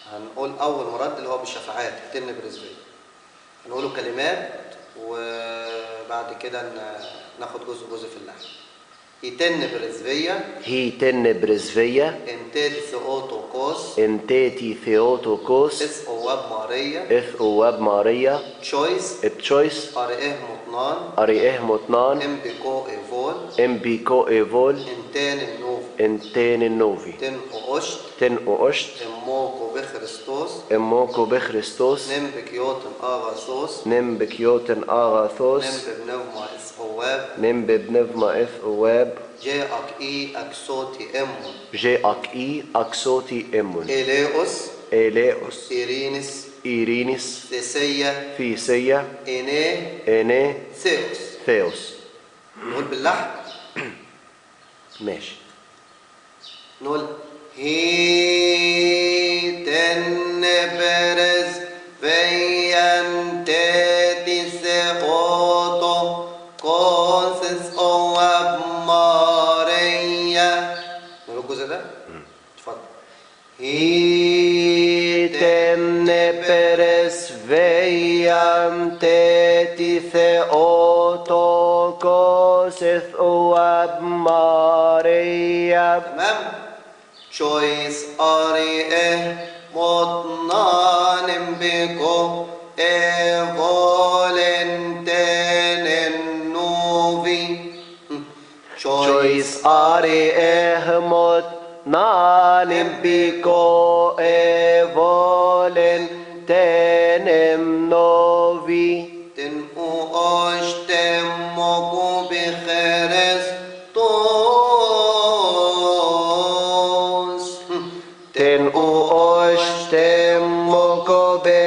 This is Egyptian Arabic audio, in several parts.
هنقول اول مرد اللي هو بالشفاعات تن برزبيه هنقوله كلمات وبعد كده ن- ناخد جزء جزء في اللحن يتن برزبيه Hiten brezveia, انتاد ثيوتوكوس enteti theotokos, اس اواب ماريا eth oab Maria, تشويس epchois, ارئه مطنان arieh motnan, امبيكو ايفول embiko evol, انتان النوف entenen novi. تن اوشت Ten oost, اموكو بخريستوس emmoko bechristos, نم بكيوتن اغاثوس nem bekioten agathos, نم ببنوما اس اواب nem bebnevma eth oab, جاءك اي اكسوتي امون je ak i axoti emmun. إليوس Eleos, إيرينس Irinis, ثيسية Fiseia, إيني Ene, ثيوس Theos. نقول باللحن ماشي نقول هي تنبرز فيان تاتي سقوطو كونسس أواب ماريا نقول الجزء ده اتفضل هي Iten peres veiam teti theotokos eth oab Maria. تمام choice اري اه مطنان بكو ايفولنتين النوفي Chois ari ehmot nanim biko evolen tenem novi. تن أشتمكو بخريستوس Ten oostemoko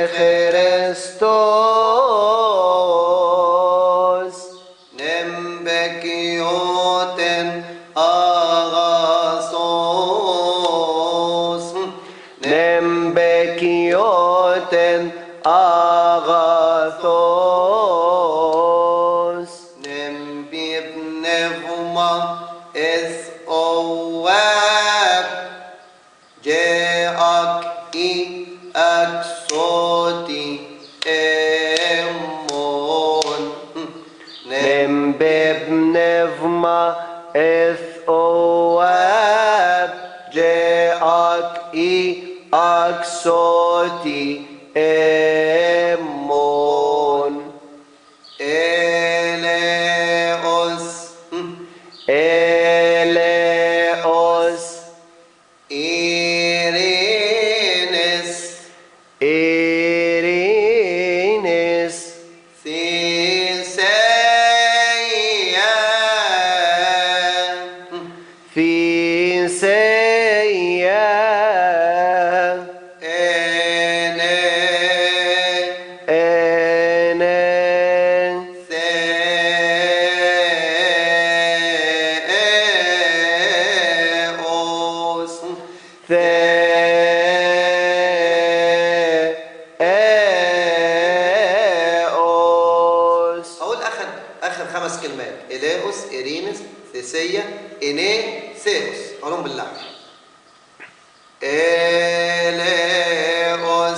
becherestos. نمبكيوتن أغاثوس Nembekioten agathos. نمبيبنفما إذ أواب جاءك إي أكسوتي إمون Nembebnevma eth oab. Jeak i axoti emon. إليوس Eleos. إيرينس Irinis. ثيسيا Fiseia. إني Ene. ثيوس Theos. أقول آخر آخر خمس كلمات إليوس إيرينس ثيسيا إني ثيوس أقولهم باللحن إليوس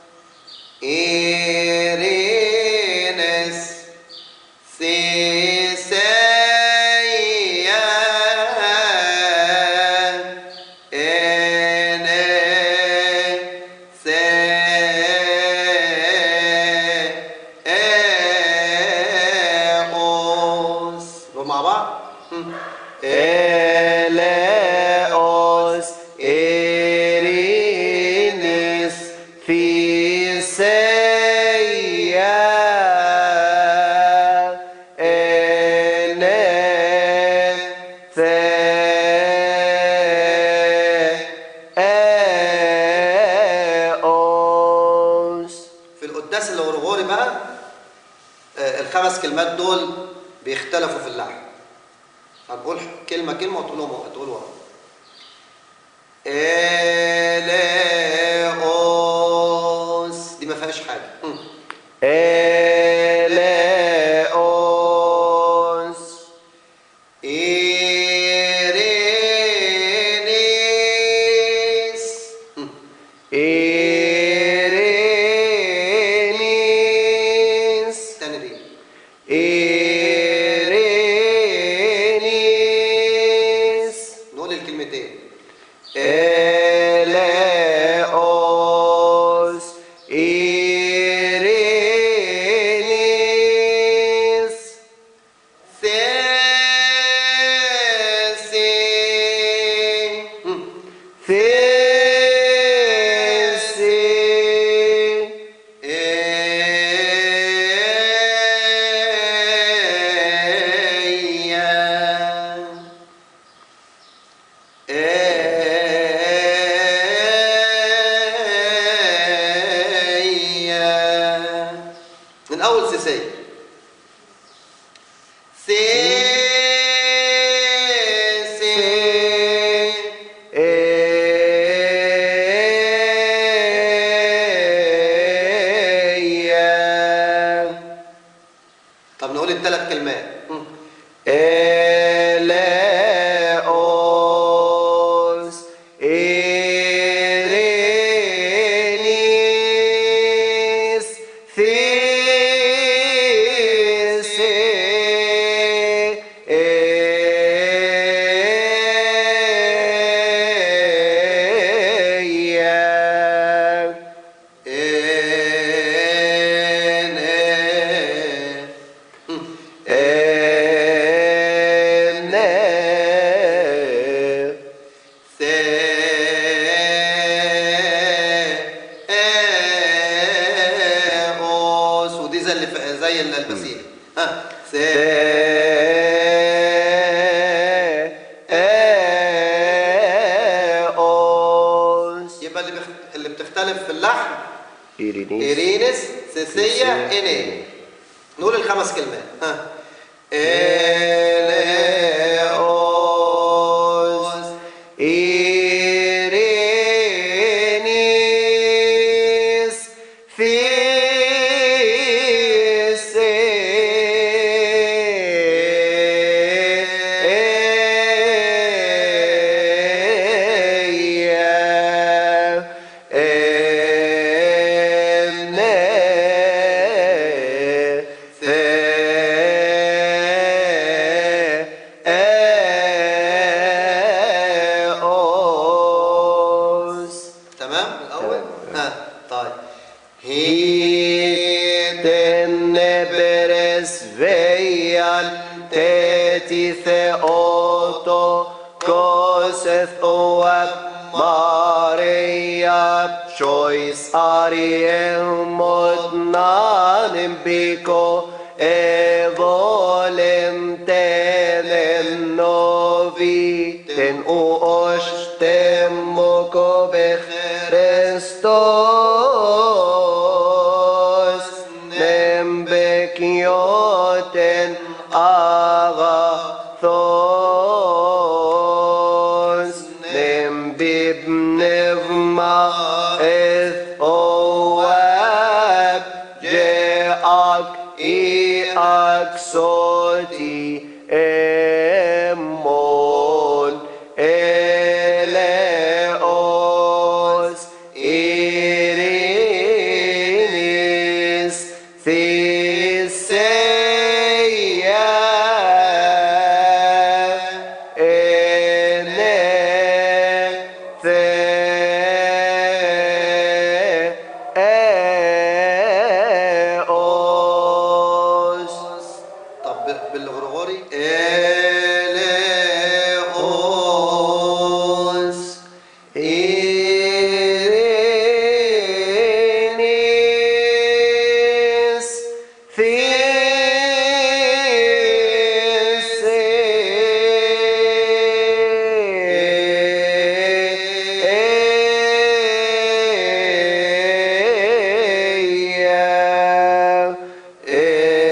إيرينس ثيسيا إني ثيوس نقول مع بعض Eleos. Irinis. Fiseia. Ene. Theos. في القداس الغرغوري بقى آه، الخمس كلمات دول بيختلفوا في اللحن هنقول كلمة كلمة وتقولهم هتقول ورا إليوس دي ما فيهاش حاجة مم. Eleos. إيرينيس مم. إيرينيس تاني دي إيرينيس نقول الكلمتين إليوس إيرينيس ثيسي مم. ثيسي إيا إيا من أول سيسي سيسي إيا طب نقول الثلاث كلمات مم. Eleos Irenis Thise Eia إن مم. Ene ثيوس ودي زي اللي في- زي البسيط ها ثي Theos يبقى اللي بيخ- اللي بتختلف في اللحن Irenis إيرينس سيسية سيسية، إني نقول الخمس كلمات ها Eleos Irenis Thise Eia Ene Theos تمام الأول تمام. ها طيب Tenebres veian teti theoto koseth oab Maria choice Ariel modnanim biko evolem tenen novi ten uosh temoko Χριστός νεμπεκιώτεν αγαθός νεμπιπνεύμα εθ οαπ γεακ ή αξότη εμμον ελεός ειρήνης θυσία ενε Θεός طب بالغرغوري إليهوس ειρήνης θυσία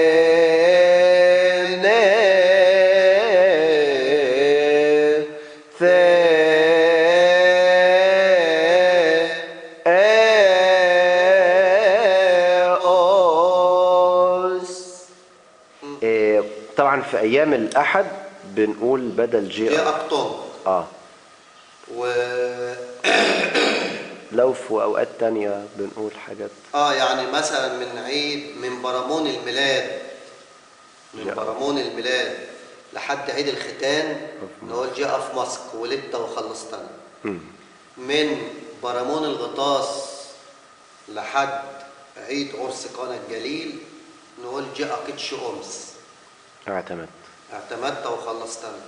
إيه، طبعا في ايام الاحد بنقول بدل جي جي أقطون اه و لو في اوقات تانية بنقول حاجات اه يعني مثلا من عيد من برامون الميلاد من يا. برامون الميلاد لحد عيد الختان نقول جاء في مصر ولدت وخلصتنا مم. من برامون الغطاس لحد عيد عرس قانا الجليل نقول جاء كتش أمس اعتمد اعتمدت وخلصتنا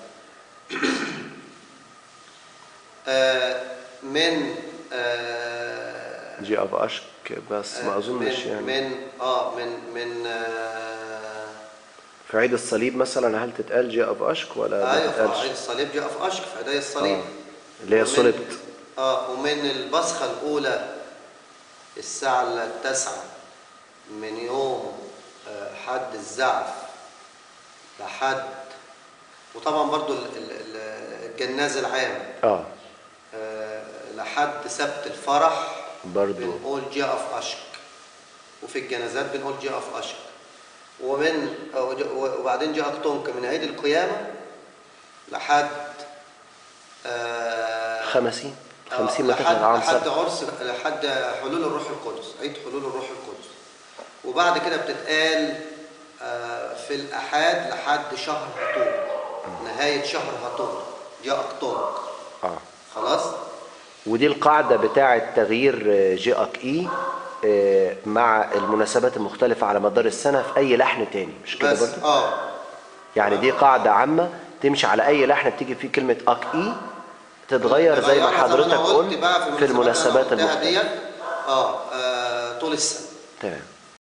آه من آه جي اب اشك بس ما اظنش من يعني من اه من من آه في عيد الصليب مثلا هل تتقال جي اب اشك ولا ما ايوه في تتقالش عيد الصليب جاء في اشك في عيدي الصليب آه. اللي هي ومن- صلبت اه ومن البصخه الاولى الساعه التاسعه من يوم آه حد الزعف لحد وطبعا برضو ال- ال- ال- الجناز العام اه آه لحد سبت الفرح برضو بنقول جاء في أشك وفي الجنازات بنقول جاء في أشك ومن وبعدين جاء أكتونك من عيد القيامة لحد آه، خمسين آه، خمسين لحد متى عام لحد سبت عرس لحد حلول الروح القدس عيد حلول الروح القدس وبعد كده بتتقال آه، في الأحاد لحد شهر هطور نهاية شهر هطور جاء أكتونك اه خلاص ودي القاعدة بتاعة تغيير جي اك اي آه، مع المناسبات المختلفة على مدار السنة في أي لحن تاني مش كده بس برضه؟ اه يعني دي قاعدة عامة تمشي على أي لحن بتيجي فيه كلمة أك إي تتغير زي ما نغيرها حضرتك أنا قلت بقى في المناسبات اللي أنا قلتها المختلفة ديت اه آه، طول السنه تمام